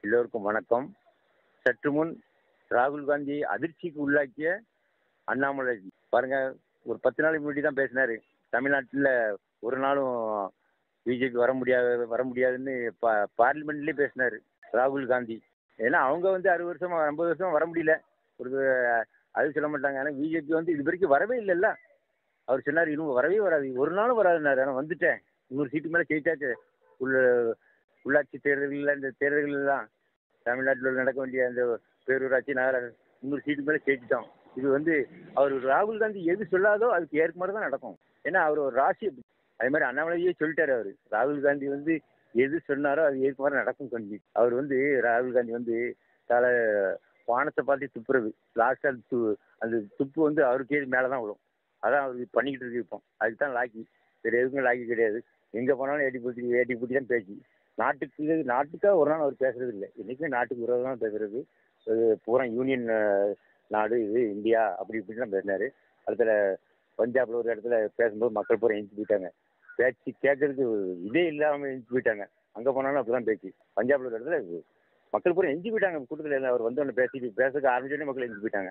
எல்லோருக்கும் வணக்கம் சற்று முன் ராகுல் காந்தியை அதிர்ச்சிக்கு உள்ளாக்கிய அண்ணாமலை பாருங்க ஒரு பத்து நாளைக்கு முன்னாடி தான் பேசினாரு தமிழ்நாட்டில் ஒரு நாளும் பிஜேபி வர முடியாது வர முடியாதுன்னு பா பார்லிமெண்ட்லேயே பேசினாரு ராகுல் காந்தி ஏன்னா அவங்க வந்து அறுபது வருஷமா ஐம்பது வருஷமா வர முடியல ஒரு அது சொல்ல மாட்டாங்க ஆனால் பிஜேபி வந்து இது வரைக்கும் வரவே இல்லைல்ல அவர் சொன்னார் இன்னும் வரவே வராது ஒரு நாளும் வராதுன்னாரு ஆனால் வந்துட்டேன் இன்னொரு சீட்டு மேலே ஜெயிச்சாச்சு உள்ள உள்ளாட்சி தேர்தல்களில் இந்த தேர்தல்கள்லாம் தமிழ்நாட்டில் நடக்க வேண்டிய அந்த பேரூராட்சி நகர இன்னொரு சீட்டு மேலே ஜெயிச்சிட்டோம் இது வந்து அவர் ராகுல் காந்தி எது சொல்லாதோ அதுக்கு ஏற்க மாதிரி தான் நடக்கும் ஏன்னா அவர் ஒரு ராசி அதே மாதிரி அண்ணாமலையே சொல்லிட்டாரு அவர் ராகுல் காந்தி வந்து எது சொன்னாரோ அது ஏற்க மாதிரி நடக்கும் கண்டி அவர் வந்து ராகுல் காந்தி வந்து தலை வானத்தை பார்த்து துப்புறது லாஸ்ட்டாக அந்த து அந்த துப்பு வந்து அவருக்கே மேலே தான் விழும் அதான் அவர் பண்ணிக்கிட்டு இருக்கு இப்போ அதுக்கு தான் லாக்கி வேறு எதுக்கும் லாக்கி கிடையாது எங்கே போனாலும் ஏட்டி பூட்டி ஏட்டி பூட்டி தான் பேச்சு நாட்டுக்கு நாட்டுக்காக ஒரு நாள் அவர் பேசுறது இல்லை என்றைக்குமே நாட்டுக்கு விரோதமாக பேசுறது அது பூரா யூனியன் நாடு இது இந்தியா அப்படி இப்படிலாம் பேசினார் அடுத்துல பஞ்சாப்ல ஒரு இடத்துல பேசும்போது மக்கள் பூரா எழுந்து போயிட்டாங்க பேச்சு கேட்கறதுக்கு இதே இல்லாமல் எழுந்து போயிட்டாங்க அங்கே போனாலும் அப்படி தான் பேச்சு பஞ்சாப்ல ஒரு இடத்துல மக்கள் பூரா எஞ்சி போயிட்டாங்க கூட்டத்தில் அவர் வந்து ஒன்று பேசிட்டு பேசுறதுக்கு ஆரம்பிச்சோடனே மக்கள் எஞ்சி போயிட்டாங்க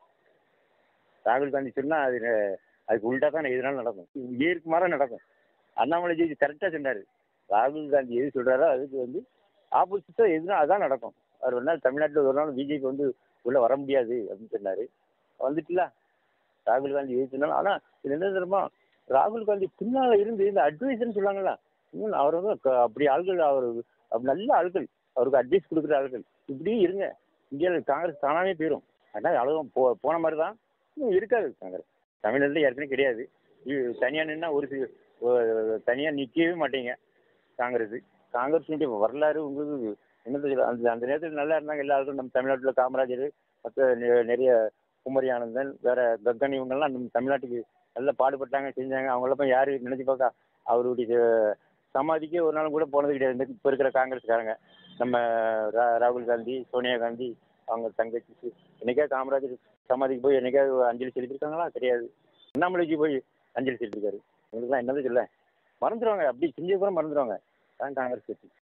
ராகுல் காந்தி சொன்னால் அது அதுக்கு உள்டா தான் எதுனாலும் நடக்கும் இயற்கு மாற நடக்கும் அண்ணாமலைஜி கரெக்டாக சொன்னார் ராகுல் காந்தி எது சொல்கிறாரோ அதுக்கு வந்து ஆப்போசிட்டாக எதுனா அதான் நடக்கும் அவர் ஒரு நாள் தமிழ்நாட்டில் ஒரு நாள் பிஜேபி வந்து உள்ளே வர முடியாது அப்படின்னு சொன்னார் வந்துட்டுல ராகுல் காந்தி எது சொன்னாலும் ஆனால் இது என்ன தெரியுமா ராகுல் காந்தி பின்னால் இருந்து இந்த அட்வைஸ்ன்னு சொல்லுவாங்களா இன்னும் அவர் வந்து க- அப்படி ஆள்கள் அவர் அப்படி நல்ல ஆள்கள் அவருக்கு அட்வைஸ் கொடுக்குற ஆள்கள் இப்படியே இருங்க இந்தியாவில் காங்கிரஸ் தானாவே போயிடும் அதான் அவ்வளோ போ போன மாதிரி தான் இன்னும் இருக்காது காங்கிரஸ் தமிழ்நாட்டில் ஏற்கனவே கிடையாது தனியாக நின்னா ஒரு சி தனியாக நிற்கவே மாட்டீங்க காங்கிரஸ் காங்கிரஸினுடைய வரலாறு உங்களுக்கு என்னது சொல்ல, அந்த அந்த நேரத்தில் நல்லா இருந்தாங்க எல்லாருக்கும் நம்ம தமிழ்நாட்டில் காமராஜர் மற்ற நெ- நிறைய குமரி ஆனந்தன் வேற கக்கன் இவங்கெல்லாம் நம்ம தமிழ்நாட்டுக்கு நல்லா பாடுபட்டாங்க செஞ்சாங்க அவங்கள போய் யார் நினைச்சு பார்க்கா அவருடைய சமாதிக்கே ஒரு நாள் கூட போனது கிடையாது இந்த இப்போ இருக்கிற காங்கிரஸ்காரங்க நம்ம ரா ராகுல் காந்தி சோனியா காந்தி அவங்க தங்கச்சி என்னைக்கா காமராஜர் சமாதிக்கு போய் என்னைக்காவது அஞ்சலி செலுத்திருக்காங்களா கிடையாது அண்ணாமலைக்கு போய் அஞ்சலி செலுத்திருக்காரு இவங்களுக்குலாம் என்னது சொல்ல மறந்துடுவாங்க அப்படி செஞ்சு கூட மறந்துடுவாங்க தான் காங்கிரஸ் கட்சி